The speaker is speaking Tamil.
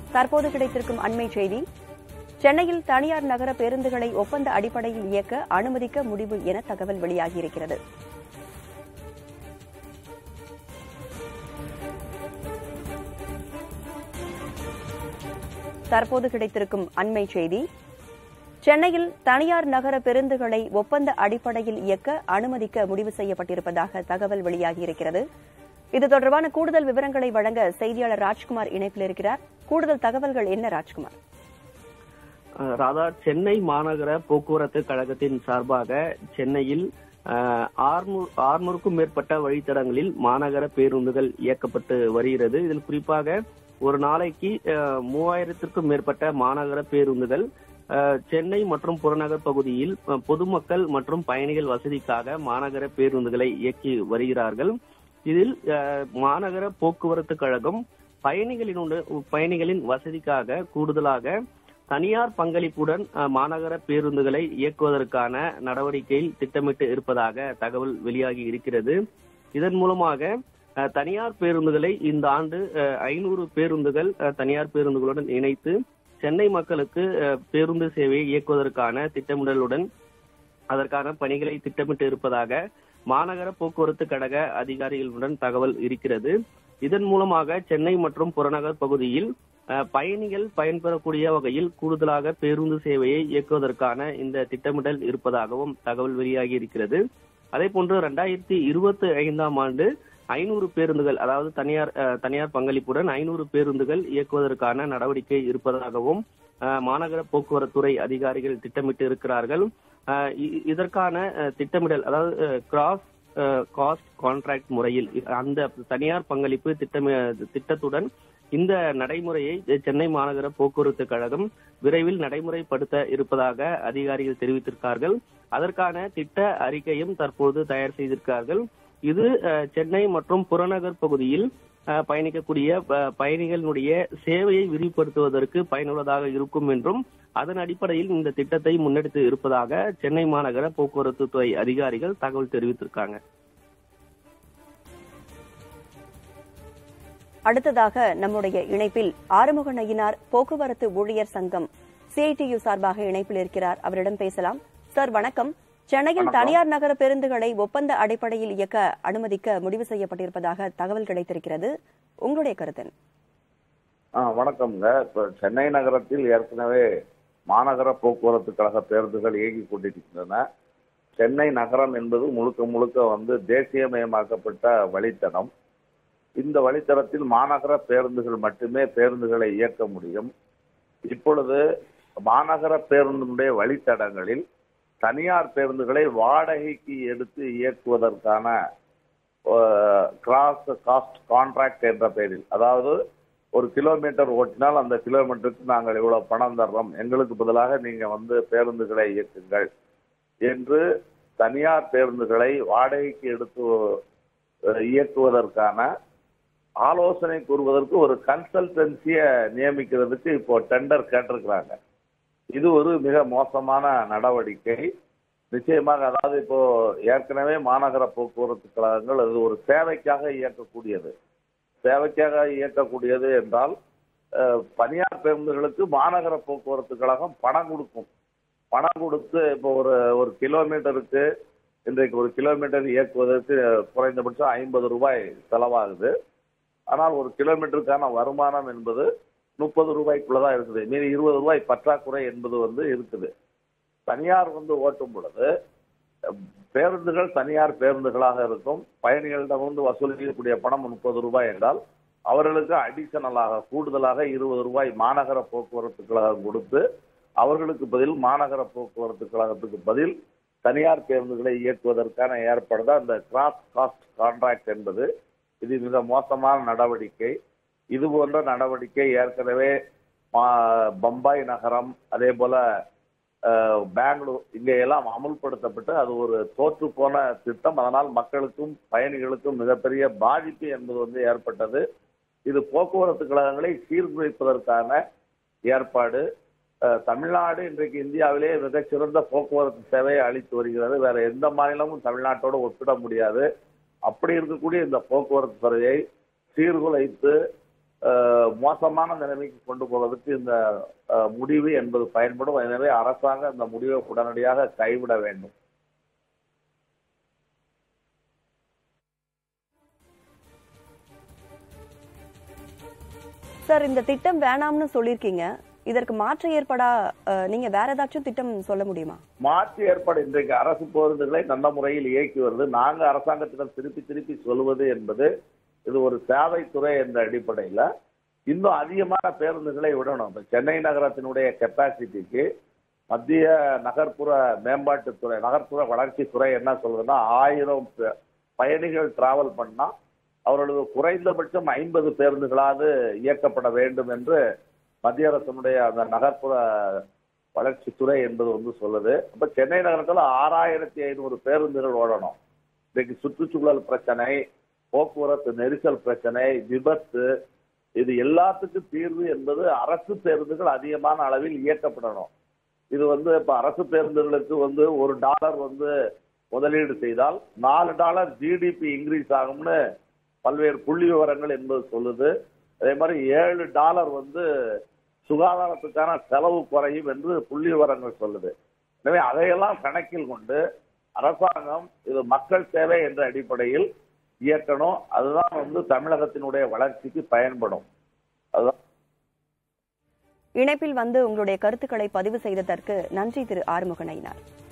தற்போது கிடைத்திருக்கும் அண்மை செய்தி சென்னையில் தனியார் நகர பேருந்துகளை ஒப்பந்த அடிப்படையில் இயக்க அனுமதிக்க முடிவு என தகவல் வெளியாகியிருக்கிறது தற்போது கிடைத்திருக்கும் அண்மை செய்தி சென்னையில் தனியார் நகர பேருந்துகளை ஒப்பந்த அடிப்படையில் இயக்க அனுமதிக்க முடிவு செய்யப்பட்டிருப்பதாக தகவல் வெளியாகியிருக்கிறது இது தொடர்பான கூடுதல் விவரங்களை வழங்க செய்தியாளர் ராஜ்குமார் இணைப்பில் இருக்கிறார் கூடுதல் தகவல்கள் என்ன ராஜ்குமார் அஹ் ராதா சென்னை மாநகர போக்குவரத்து கழகத்தின் சார்பாக சென்னையில் ஆறுநூறுக்கும் மேற்பட்ட வழித்தடங்களில் மாநகர பேருந்துகள் இயக்கப்பட்டு வருகிறது இதில் குறிப்பாக ஒரு நாளைக்கு அஹ், மூவாயிரத்திற்கும் மேற்பட்ட மாநகர பேருந்துகள் அஹ், சென்னை மற்றும் புறநகர் பகுதியில் அஹ், பொதுமக்கள் மற்றும் பயணிகள் வசதிக்காக மாநகர பேருந்துகளை இயக்கி வருகிறார்கள் இதில் அஹ், மாநகர போக்குவரத்து கழகம் பயணிகளின் பயணிகளின் வசதிக்காக கூடுதலாக தனியார் பங்களிப்புடன் அஹ், மாநகர பேருந்துகளை இயக்குவதற்கான நடவடிக்கையில் திட்டமிட்டு இருப்பதாக தகவல் வெளியாகி இருக்கிறது இதன் மூலமாக அஹ், தனியார் பேருந்துகளை இந்த ஆண்டு ஐநூறு பேருந்துகள் அஹ், தனியார் பேருந்துகளுடன் இணைத்து சென்னை மக்களுக்கு அஹ், பேருந்து சேவையை இயக்குவதற்கான திட்டமிடலுடன் அதற்கான பணிகளை திட்டமிட்டு இருப்பதாக மாநகர போக்குவரத்து கழக அதிகாரிகளுடன் தகவல் இருக்கிறது இதன் மூலமாக சென்னை மற்றும் புறநகர் பகுதியில் அஹ், பயணிகள் பயன்பெறக்கூடிய வகையில் கூடுதலாக பேருந்து சேவையை இயக்குவதற்கான இந்த திட்டமிடல் இருப்பதாகவும் தகவல் வெளியாகி இருக்கிறது அதே போன்று இரண்டாயிரத்தி இருபத்தி ஐந்தாம் ஆண்டு ஐநூறு பேருந்துகள் அதாவது தனியார் அஹ், தனியார் பங்களிப்புடன் ஐநூறு பேருந்துகள் இயக்குவதற்கான நடவடிக்கை இருப்பதாகவும் அஹ், மாநகர போக்குவரத்துறை அதிகாரிகள் திட்டமிட்டு இருக்கிறார்கள் அஹ், இ- இதற்கான அஹ், திட்டமிடல் அதாவது கிராஸ் காஸ்ட் கான்ட்ராக்ட் முறையில் இ- அந்த தனியார் பங்களிப்பு திட்டமி திட்டத்துடன் இந்த நடைமுறையை சென்னை மாநகர போக்குவரத்து கழகம் விரைவில் நடைமுறைப்படுத்த இருப்பதாக அதிகாரிகள் தெரிவித்திருக்கார்கள் அதற்கான திட்ட அறிக்கையும் தற்போது தயார் செய்திருக்கார்கள் இது அஹ், சென்னை மற்றும் புறநகர் பகுதியில் அஹ், பயணிக்கக்கூடிய அஹ், பயணிகளுடைய சேவையை விரிவுபடுத்துவதற்கு பயனுள்ளதாக இருக்கும் என்றும் அதன் அடிப்படையில் இந்த திட்டத்தை முன்னெடுத்து இருப்பதாக சென்னை மாநகர போக்குவரத்து துறை அதிகாரிகள் தகவல் தெரிவித்திருக்காங்க அடுத்ததாக நம்முடைய இணைப்பில் ஆறுமுக நயினார் போக்குவரத்து ஊழியர் சங்கம் சிஐடியு சார்பாக இணைப்பில் இருக்கிறார் அவரிடம் பேசலாம் சார் வணக்கம் சென்னையில் வணக்கம். தனியார் நகர பேருந்துகளை ஒப்பந்த அடிப்படையில் இயக்க அனுமதிக்க முடிவு செய்யப்பட்டிருப்பதாக தகவல் கிடைத்திருக்கிறது உங்களுடைய கருத்து என்ன? ஆ வணக்கம்ங்க இப்போ சென்னை நகரத்தில் ஏற்கனவே மாநகர போக்குவரத்து கழக பேருந்துகள் இயங்கிக் கொண்டிருக்கின்றன சென்னை நகரம் என்பது முழுக்க முழுக்க வந்து தேசியமயமாக்கப்பட்ட வழித்தடம் இந்த வழித்தடத்தில் மாநகர பேருந்துகள் மட்டுமே பேருந்துகளை இயக்க முடியும் இப்பொழுது மாநகர பேருந்தினுடைய வழித்தடங்களில் தனியார் பேருந்துகளை வாடகைக்கு எடுத்து இயக்குவதற்கான கிராஸ் காஸ்ட் கான்ட்ராக்ட் என்ற பெயரில் அதாவது ஒரு கிலோமீட்டர் ஓட்டினால் அந்த கிலோமீட்டருக்கு நாங்கள் இவ்வளவு பணம் தர்றோம் எங்களுக்கு பதிலாக நீங்க வந்து பேருந்துகளை இயக்குங்கள் என்று தனியார் பேருந்துகளை வாடகைக்கு எடுத்து அஹ், இயக்குவதற்கான ஆலோசனை கூறுவதற்கு ஒரு கன்சல்டன்சியை நியமிக்கிறதுக்கு இப்போ டெண்டர் கேட்டிருக்கிறாங்க இது ஒரு மிக மோசமான நடவடிக்கை நிச்சயமாக அதாவது இப்போ ஏற்கனவே மாநகர போக்குவரத்து கழகங்கள் அது ஒரு சேவைக்காக இயக்கக்கூடியது சேவைக்காக இயக்கக்கூடியது என்றால் அஹ், தனியார் பேருந்துகளுக்கு மாநகர போக்குவரத்து கழகம் பணம் கொடுக்கும் பணம் கொடுத்து இப்போ ஒரு ஒரு கிலோமீட்டருக்கு இன்றைக்கு ஒரு கிலோமீட்டர் இயக்குவதற்கு குறைந்தபட்சம் ஐம்பது ரூபாய் செலவாகுது ஆனால் ஒரு கிலோமீட்டருக்கான வருமானம் என்பது முப்பது ரூபாய்க்குள்ளதான் இருக்குது மீதி இருபது ரூபாய் பற்றாக்குறை என்பது வந்து இருக்குது தனியார் வந்து ஓட்டும் பொழுது அஹ், பேருந்துகள் தனியார் பேருந்துகளாக இருக்கும் பயணிகளிடம் வந்து வசூலிக்கக்கூடிய பணம் முப்பது ரூபாய் என்றால் அவர்களுக்கு அடிஷனலாக கூடுதலாக இருபது ரூபாய் மாநகர போக்குவரத்து கழகம் கொடுத்து அவர்களுக்கு பதில் மாநகர போக்குவரத்து கழகத்துக்கு பதில் தனியார் பேருந்துகளை இயக்குவதற்கான ஏற்பாடு தான் இந்த கிராஸ் காஸ்ட் கான்ட்ராக்ட் என்பது இது மிக மோசமான நடவடிக்கை இது போன்ற நடவடிக்கை ஏற்கனவே மா- பம்பாய் நகரம் அதே போல அஹ், பெங்களூர் இங்க எல்லாம் அமுல்படுத்தப்பட்டு அது ஒரு தோற்று போன திட்டம் அதனால் மக்களுக்கும் பயணிகளுக்கும் மிகப்பெரிய பாதிப்பு என்பது வந்து ஏற்பட்டது இது போக்குவரத்து கழகங்களை சீர்குலைப்பதற்கான ஏற்பாடு அஹ், தமிழ்நாடு இன்றைக்கு இந்தியாவிலே மிகச்சிறந்த போக்குவரத்து சேவையை அளித்து வருகிறது வேற எந்த மாநிலமும் தமிழ்நாட்டோடு ஒப்பிட முடியாது அப்படி இருக்கக்கூடிய இந்த போக்குவரத்து துறையை சீர்குலைத்து அஹ், மோசமான நிலைமைக்கு கொண்டு போவதற்கு இந்த அஹ், முடிவு என்பது பயன்படும் எனவே அரசாங்கம் இந்த முடிவை உடனடியாக கைவிட வேண்டும் சார் இந்த திட்டம் வேணாம்னு சொல்லியிருக்கீங்க இதற்கு மாற்று ஏற்படா அஹ், நீங்க வேற ஏதாச்சும் திட்டம் சொல்ல முடியுமா மாற்று ஏற்பாடு இன்றைக்கு அரசு பேருந்துகளை நல்ல முறையில் இயக்கி வருது நாங்க அரசாங்கத்திடம் திருப்பி திருப்பி சொல்லுவது என்பது இது ஒரு சேவைத்துறை என்ற அடிப்படையில இன்னும் அதிகமான பேருந்துகளை விடணும் இப்ப சென்னை நகரத்தினுடைய கெப்பாசிட்டிக்கு மத்திய நகர்ப்புற மேம்பாட்டுத்துறை நகர்ப்புற வளர்ச்சித்துறை என்ன சொல்றதுன்னா ஆயிரம் பே- பயணிகள் டிராவல் பண்ணா அவர்களுக்கு குறைந்தபட்சம் ஐம்பது பேருந்துகளாவது இயக்கப்பட வேண்டும் என்று மத்திய அரசினுடைய அந்த நகர்ப்புற வளர்ச்சித்துறை என்பது வந்து சொல்லுது அப்ப சென்னை நகரத்துல ஆறாயிரத்தி ஐநூறு பேருந்துகள் ஓடணும் இன்னைக்கு சுற்றுச்சூழல் பிரச்சனை போக்குவரத்து நெரிசல் பிரச்சனை விபத்து இது எல்லாத்துக்கும் தீர்வு என்பது அரசு பேருந்துகள் அதிகமான அளவில் இயக்கப்படணும் இது வந்து இப்ப அரசு பேருந்துகளுக்கு வந்து ஒரு டாலர் வந்து முதலீடு செய்தால் நாலு டாலர் ஜிடிபி இன்க்ரீஸ் ஆகும்னு பல்வேறு புள்ளி விவரங்கள் என்பது சொல்லுது அதே மாதிரி ஏழு டாலர் வந்து சுகாதாரத்துக்கான செலவு குறையும் என்று புள்ளி விவரங்கள் சொல்லுது எனவே அதையெல்லாம் கணக்கில் கொண்டு அரசாங்கம் இது மக்கள் சேவை என்ற அடிப்படையில் இயக்கணும் அதுதான் வந்து தமிழகத்தினுடைய வளர்ச்சிக்கு பயன்படும் அதுதான் இணைப்பில் வந்து உங்களுடைய கருத்துக்களை பதிவு செய்ததற்கு நன்றி திரு ஆறுமுகனையினார்